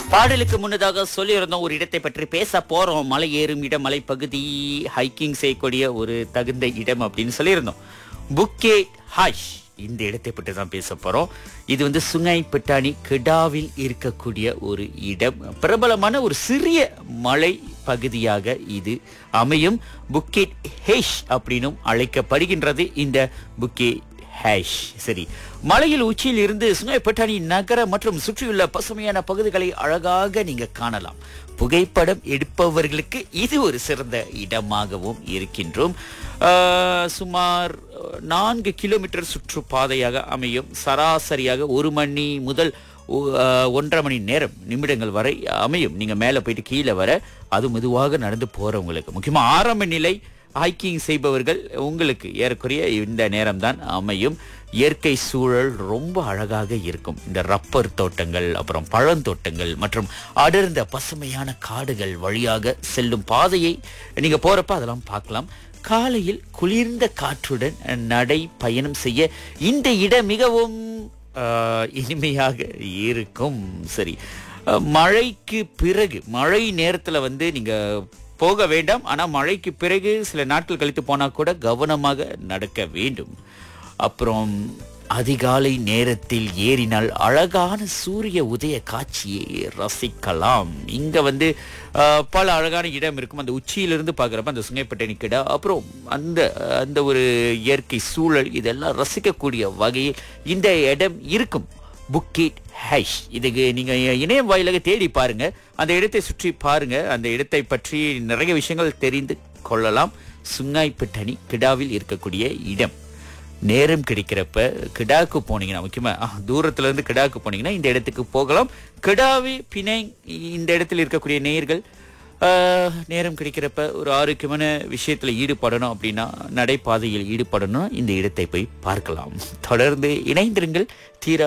பாடலுக்கு முன்னதாக சொல்லியிருந்தோம் ஒரு இடத்தை பற்றி பேச போறோம் மலை ஏறும் இடம் மலைப்பகுதி ஹைக்கிங் செய்யக்கூடிய ஒரு தகுந்த இடம் அப்படின்னு சொல்லியிருந்தோம் புக்கே ஹாஷ் இந்த இடத்தை பற்றி தான் பேச போறோம் இது வந்து சுங்கை பிட்டாணி கிடாவில் இருக்கக்கூடிய ஒரு இடம் பிரபலமான ஒரு சிறிய மலை பகுதியாக இது அமையும் புக்கேட் ஹேஷ் அப்படின்னும் அழைக்கப்படுகின்றது இந்த புக்கே ஹேஷ் சரி மலையில் உச்சியில் இருந்து சுங்கைப்பட்டாணி நகர மற்றும் சுற்றியுள்ள பசுமையான பகுதிகளை அழகாக நீங்க காணலாம் புகைப்படம் எடுப்பவர்களுக்கு இது ஒரு சிறந்த இடமாகவும் இருக்கின்றோம் ஆஹ், சுமார் நான்கு கிலோமீட்டர் சுற்றுப்பாதையாக அமையும் சராசரியாக ஒரு மணி முதல் ஒ- ஆஹ், ஒன்றரை மணி நேரம் நிமிடங்கள் வரை அமையும் நீங்க மேலே போயிட்டு கீழே வர அது மெதுவாக நடந்து போறவங்களுக்கு முக்கியமா ஆரம்ப நிலை ஹைக்கிங் செய்பவர்கள் உங்களுக்கு ஏறக்குறைய இந்த நேரம்தான் அமையும் இயற்கை சூழல் ரொம்ப அழகாக இருக்கும் இந்த ரப்பர் தோட்டங்கள் அப்புறம் பழந்தோட்டங்கள் மற்றும் அடர்ந்த பசுமையான காடுகள் வழியாக செல்லும் பாதையை நீங்க போறப்ப அதெல்லாம் பார்க்கலாம் காலையில் குளிர்ந்த காற்றுடன் நடை பயணம் செய்ய இந்த இடம் மிகவும் ஆஹ், இனிமையாக இருக்கும் சரி அஹ், மழைக்கு பிறகு மழை நேரத்துல வந்து நீங்க போக வேண்டாம் ஆனா மழைக்கு பிறகு சில நாட்கள் கழித்து போனா கூட கவனமாக நடக்க வேண்டும் அப்புறம் அதிகாலை நேரத்தில் ஏறினால் அழகான சூரிய உதய காட்சியை ரசிக்கலாம் இங்க வந்து ஆஹ், பல அழகான இடம் இருக்கும் அந்த உச்சியிலிருந்து பார்க்குறப்ப அந்த சுங்கைப்பட்டணி கிடா அப்புறம் அந்த அந்த ஒரு இயற்கை சூழல் இதெல்லாம் ரசிக்கக்கூடிய வகையில் இந்த இடம் இருக்கும் புக்கேட் ஹேஷ் இதுக்கு நீங்க இணையம் வாயிலாக தேடி பாருங்க அந்த இடத்தை சுற்றி பாருங்க அந்த இடத்தை பற்றி நிறைய விஷயங்கள் தெரிந்து கொள்ளலாம் சுங்காய்பட்டணி கிடாவில் இருக்கக்கூடிய இடம் நேரம் கிடைக்கிறப்ப கிடாக்கு போனீங்கன்னா முக்கியமா ஆ, தூரத்துல இருந்து கிடாக்கு போனீங்கன்னா இந்த இடத்துக்கு போகலாம் கிடாவி பிணை இந்த இடத்தில் இருக்கக்கூடிய நேயர்கள் ஆஹ், நேரம் கிடைக்கிறப்ப ஒரு ஆரோக்கியமான விஷயத்துல ஈடுபடணும் அப்படின்னா நடைபாதையில் ஈடுபடணும் இந்த இடத்தை போய் பார்க்கலாம் தொடர்ந்து இணைந்திருங்கள் தீரா